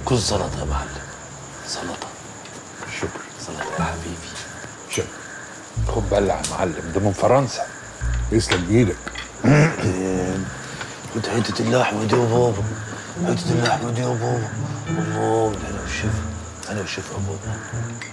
كل سلطه يا معلم سلطه شكرا سلطه يا حبيبي شكرا خد بلع يا معلم ده من فرنسا يسلم ايدك خد حته اللحمه دي يا بابا حته اللحمه دي يا بابا الله انا والشفا انا والشفا يا بابا